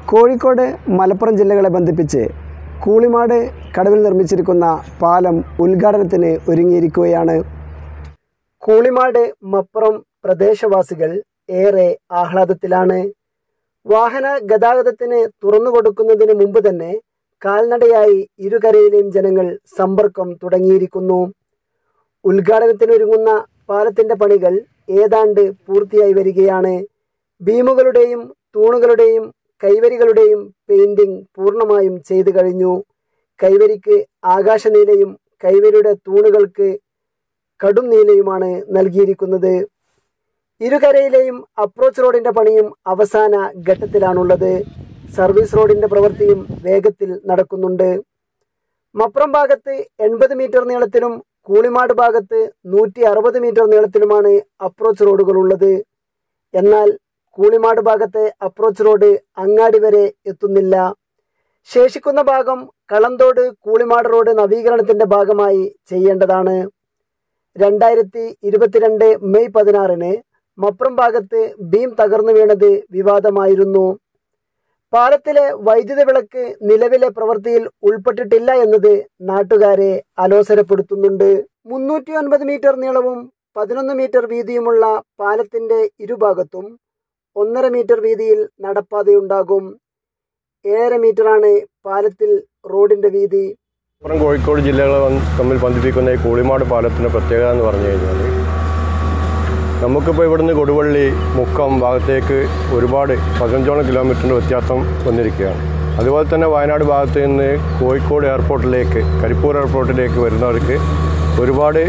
കോഴിക്കോട് മലപ്പുറം ജില്ലകളെ ബന്ധിപ്പിച്ച് കൂളിമാട് കടവിൽ നിർമ്മിച്ചിരിക്കുന്ന പാലം ഉദ്ഘാടനത്തിന് ഒരുങ്ങിയിരിക്കുകയാണ് കൂളിമാട് മപ്പുറം പ്രദേശവാസികൾ ഏറെ ആഹ്ലാദത്തിലാണ് വാഹന ഗതാഗതത്തിന് തുറന്നു കൊടുക്കുന്നതിന് മുമ്പ് തന്നെ കാൽനടയായി ഇരുകരയിലെയും ജനങ്ങൾ സമ്പർക്കം തുടങ്ങിയിരിക്കുന്നു ഉദ്ഘാടനത്തിനൊരുങ്ങുന്ന പാലത്തിന്റെ പണികൾ ഏതാണ്ട് പൂർത്തിയായി വരികയാണ് ബീമുകളുടെയും തൂണുകളുടെയും കൈവരികളുടെയും പെയിന്റിംഗ് പൂർണ്ണമായും ചെയ്തു കഴിഞ്ഞു കൈവരിക്ക് ആകാശനീലയും കൈവരിയുടെ തൂണുകൾക്ക് കടും നീലയുമാണ് നൽകിയിരിക്കുന്നത് ഇരുകരയിലെയും അപ്രോച്ച് റോഡിന്റെ പണിയും അവസാന ഘട്ടത്തിലാണുള്ളത് സർവീസ് റോഡിന്റെ പ്രവൃത്തിയും വേഗത്തിൽ നടക്കുന്നുണ്ട് മപ്രം ഭാഗത്ത് എൺപത് മീറ്റർ നീളത്തിലും കൂളിമാട് ഭാഗത്ത് നൂറ്റി അറുപത് മീറ്റർ നീളത്തിലുമാണ് അപ്രോച്ച് റോഡുകൾ ഉള്ളത് എന്നാൽ കൂളിമാട് ഭാഗത്തെ അപ്രോച്ച് റോഡ് അങ്ങാടി വരെ എത്തുന്നില്ല ശേഷിക്കുന്ന ഭാഗം കളന്തോട് കൂളിമാട് റോഡ് നവീകരണത്തിന്റെ ഭാഗമായി ചെയ്യേണ്ടതാണ് രണ്ടായിരത്തി ഇരുപത്തിരണ്ട് മെയ് പതിനാറിന് മപ്രം ഭാഗത്ത് ബീം തകർന്നു വീണത് വിവാദമായിരുന്നു പാലത്തിലെ വൈദ്യുത വിളക്ക് നിലവിലെ പ്രവൃത്തിയിൽ ഉൾപ്പെട്ടിട്ടില്ല എന്നത് നാട്ടുകാരെ അലോസരപ്പെടുത്തുന്നുണ്ട് മുന്നൂറ്റി ഒൻപത് മീറ്റർ നീളവും പതിനൊന്ന് മീറ്റർ വീതിയുമുള്ള പാലത്തിന്റെ ഇരുഭാഗത്തും ഒന്നര മീറ്റർ വീതിയിൽ നടപ്പാതയുണ്ടാകും ഏഴര മീറ്ററാണ് പാലത്തിൽ റോഡിന്റെ വീതി മലപ്പുറം കോഴിക്കോട് ജില്ലകളെ വന്ന് തമ്മിൽ ബന്ധിപ്പിക്കുന്ന ഈ കൂളിമാട് പാലത്തിൻ്റെ പ്രത്യേകത എന്ന് പറഞ്ഞു കഴിഞ്ഞാൽ നമുക്കിപ്പോൾ ഇവിടുന്ന് കൊടുവള്ളി മുക്കം ഭാഗത്തേക്ക് ഒരുപാട് പതിനഞ്ചോളം കിലോമീറ്ററിൻ്റെ വ്യത്യാസം വന്നിരിക്കുകയാണ് അതുപോലെ തന്നെ വയനാട് ഭാഗത്ത് നിന്ന് കോഴിക്കോട് എയർപോർട്ടിലേക്ക് കരിപ്പൂർ എയർപോർട്ടിലേക്ക് വരുന്നവർക്ക് ഒരുപാട്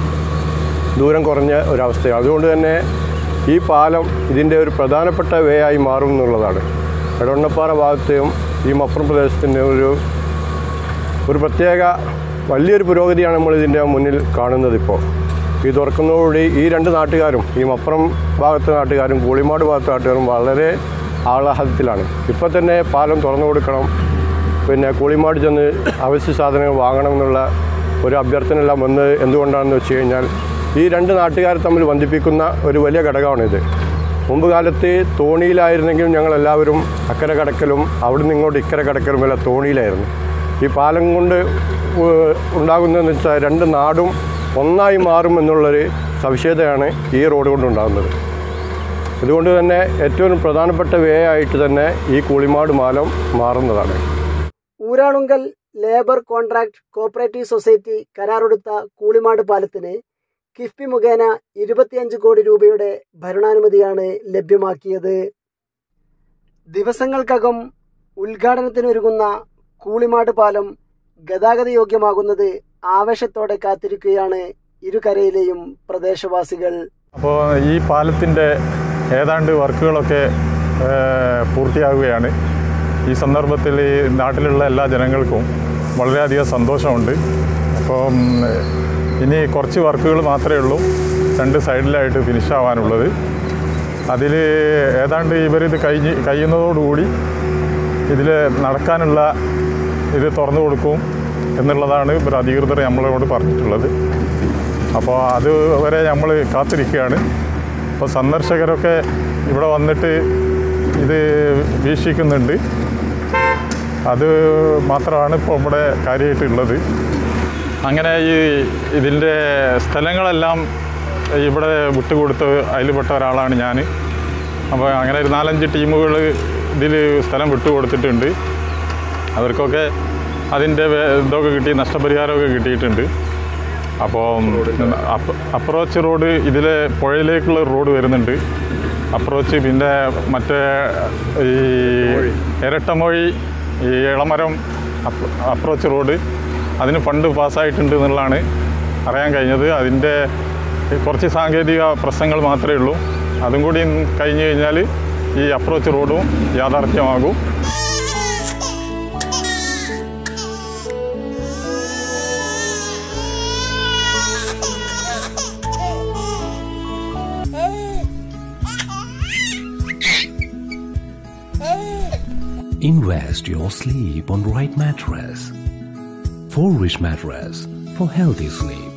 ദൂരം കുറഞ്ഞ ഒരവസ്ഥയാണ് അതുകൊണ്ട് തന്നെ ഈ പാലം ഇതിൻ്റെ ഒരു പ്രധാനപ്പെട്ട വേ ആയി മാറും എന്നുള്ളതാണ് എടവണ്ണപ്പാറ ഭാഗത്തെയും ഈ മപ്പുറം പ്രദേശത്തിൻ്റെ ഒരു ഒരു പ്രത്യേക വലിയൊരു പുരോഗതിയാണ് നമ്മൾ ഇതിൻ്റെ മുന്നിൽ കാണുന്നത് ഇപ്പോൾ ഈ തുറക്കുന്നതോടുകൂടി ഈ രണ്ട് നാട്ടുകാരും ഈ മപ്പുറം ഭാഗത്തെ നാട്ടുകാരും കൂളിമാട് ഭാഗത്തെ നാട്ടുകാരും വളരെ ആഹ്ലാദത്തിലാണ് ഇപ്പോൾ തന്നെ പാലം തുറന്നു കൊടുക്കണം പിന്നെ കൂളിമാട് ചെന്ന് അവശ്യ സാധനങ്ങൾ വാങ്ങണം എന്നുള്ള ഒരു അഭ്യർത്ഥന എല്ലാം വന്നത് എന്തുകൊണ്ടാണെന്ന് വെച്ച് കഴിഞ്ഞാൽ ഈ രണ്ട് നാട്ടുകാരെ തമ്മിൽ ബന്ധിപ്പിക്കുന്ന ഒരു വലിയ ഘടകമാണിത് മുമ്പ് കാലത്ത് തോണിയിലായിരുന്നെങ്കിലും ഞങ്ങളെല്ലാവരും അക്കരെ കടക്കലും അവിടെ നിന്ന് ഇങ്ങോട്ട് ഇക്കരെ കടക്കലും എല്ലാം തോണിയിലായിരുന്നു ഈ പാലം കൊണ്ട് ഉ- ഉണ്ടാകുന്നതെന്ന് വെച്ചാൽ രണ്ട് നാടും ഒന്നായി മാറും എന്നുള്ളൊരു സവിശേഷതയാണ് ഈ റോഡ് കൊണ്ടുണ്ടാകുന്നത് ഇതുകൊണ്ട് തന്നെ ഏറ്റവും പ്രധാനപ്പെട്ട വേ ആയിട്ട് തന്നെ ഈ കൂളിമാട് പാലം മാറുന്നതാണ് Uralungal labour contract cooperative society കരാറെടുത്ത കൂളിമാട് പാലത്തിന് കിഫ്ബി മുഖേന ഇരുപത്തിയഞ്ച് കോടി രൂപയുടെ ഭരണാനുമതിയാണ് ലഭ്യമാക്കിയത് ദിവസങ്ങൾക്കകം ഉദ്ഘാടനത്തിനൊരുങ്ങുന്ന കൂളിമാട് പാലം ഗതാഗത യോഗ്യമാകുന്നത് ആവേശത്തോടെ കാത്തിരിക്കുകയാണ് ഇരുകരയിലെയും പ്രദേശവാസികൾ അപ്പോൾ ഈ പാലത്തിൻ്റെ ഏതാണ്ട് വർക്കുകളൊക്കെ ഏഹ്, പൂർത്തിയാകുകയാണ് ഈ സന്ദർഭത്തിൽ ഈ നാട്ടിലുള്ള എല്ലാ ജനങ്ങൾക്കും വളരെയധികം സന്തോഷമുണ്ട് അപ്പം ഇനി കുറച്ച് വർക്കുകൾ മാത്രമേ ഉള്ളൂ രണ്ട് സൈഡിലായിട്ട് ഫിനിഷ് ആവാനുള്ളത് അതിൽ ഏതാണ്ട് ഇവരിത് കഴിഞ്ഞ് കഴിയുന്നതോടുകൂടി ഇതിൽ നടക്കാനുള്ള ഇത് തുറന്നു കൊടുക്കും എന്നുള്ളതാണ് ഇവർ അധികൃതർ നമ്മളോട് പറഞ്ഞിട്ടുള്ളത് അപ്പോൾ അത് വരെ നമ്മൾ കാത്തിരിക്കുകയാണ് അപ്പോൾ സന്ദർശകരൊക്കെ ഇവിടെ വന്നിട്ട് ഇത് വീക്ഷിക്കുന്നുണ്ട് അത് മാത്രമാണ് ഇപ്പോൾ ഇവിടെ കാര്യമായിട്ടുള്ളത് അങ്ങനെ ഈ ഇതിൻ്റെ സ്ഥലങ്ങളെല്ലാം ഇവിടെ വിട്ടുകൊടുത്ത് അതിൽപ്പെട്ട ഒരാളാണ് ഞാൻ അപ്പോൾ അങ്ങനെ ഒരു നാലഞ്ച് ടീമുകൾ ഇതിൽ സ്ഥലം വിട്ടുകൊടുത്തിട്ടുണ്ട് അവർക്കൊക്കെ അതിൻ്റെ വേ- ഇതൊക്കെ കിട്ടി നഷ്ടപരിഹാരമൊക്കെ കിട്ടിയിട്ടുണ്ട് അപ്പോൾ അപ്രോച്ച് റോഡ് ഇതിലെ പുഴയിലേക്കുള്ള റോഡ് വരുന്നുണ്ട് അപ്രോച്ച് പിന്നെ മറ്റേ ഈ ഇരട്ടമൊഴി ഈ ഇളമരം അപ്പ്- അപ്രോച്ച് റോഡ് അതിന് ഫണ്ട് പാസ്സായിട്ടുണ്ട് എന്നുള്ളതാണ് അറിയാൻ കഴിഞ്ഞത് അതിൻ്റെ കുറച്ച് സാങ്കേതിക പ്രശ്നങ്ങൾ മാത്രമേ ഉള്ളൂ അതും കൂടി കഴിഞ്ഞ് കഴിഞ്ഞാൽ ഈ അപ്രോച്ച് റോഡും യാഥാർത്ഥ്യമാകും Invest your sleep on right mattress. For rich mattress for healthy sleep.